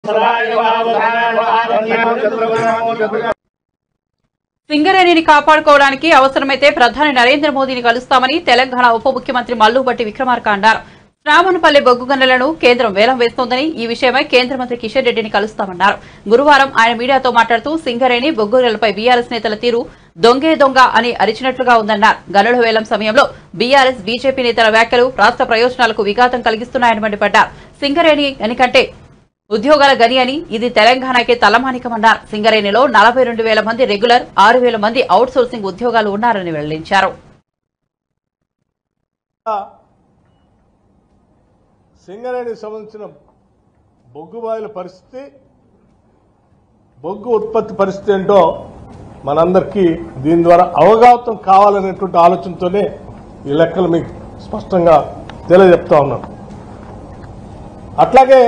సింగరేణిని కాపాడుకోవడానికి అవసరమైతే ప్రధాని నరేంద్ర మోదీని కలుస్తామని తెలంగాణ ఉప ముఖ్యమంత్రి మల్లుబట్టి విక్రమార్క అన్నారు శ్రావణపల్లి బొగ్గు గనులను కేంద్రం వేలం వేస్తోందని ఈ విషయమై కేంద్ర మంత్రి కిషన్ రెడ్డిని కలుస్తామన్నారు గురువారం ఆయన మీడియాతో మాట్లాడుతూ సింగరేణి బొగ్గు గనులపై బీఆర్ఎస్ నేతల తీరు దొంగే దొంగ అని అరిచినట్లుగా ఉందన్నారు గనుల వేలం సమయంలో బీఆర్ఎస్ బీజేపీ నేతల వ్యాఖ్యలు రాష్ట్ర ప్రయోజనాలకు విఘాతం కలిగిస్తున్నాయని మండిపడ్డారు సింగరేణి ఎనికంటే ఉద్యోగాల గని అని ఇది తెలంగాణకే తలమానికమన్నారు సింగరేణిలో నలభై రెండు వేల మంది రెగ్యులర్ ఆరు వేల మంది అవుట్ సోర్సింగ్ ఉద్యోగాలు ఉన్నారని వెల్లడించారు సింగరేణికి సంబంధించిన బొగ్గు బావిల పరిస్థితి బొగ్గు ఉత్పత్తి పరిస్థితి ఏంటో మనందరికీ దీని ద్వారా అవగాహన కావాలనేటువంటి ఆలోచనతోనే ఈ లెక్కలు మీకు స్పష్టంగా తెలియజెప్తా ఉన్నాను అట్లాగే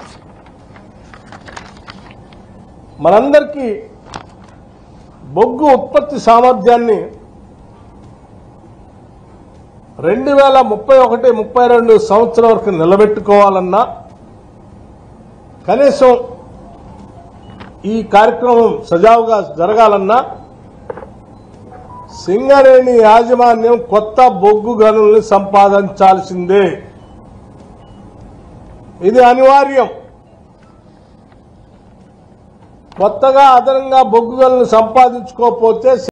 మనందరికీ బొగ్గు ఉత్పత్తి సామర్థ్యాన్ని రెండు వేల ముప్పై ఒకటి ముప్పై రెండు సంవత్సరం వరకు నిలబెట్టుకోవాలన్నా కనీసం ఈ కార్యక్రమం సజావుగా జరగాలన్నా సింగరేణి యాజమాన్యం కొత్త బొగ్గు గనుల్ని సంపాదించాల్సిందే ఇది అనివార్యం కొత్తగా అదనంగా బొగ్గు గనులను సంపాదించుకోకపోతే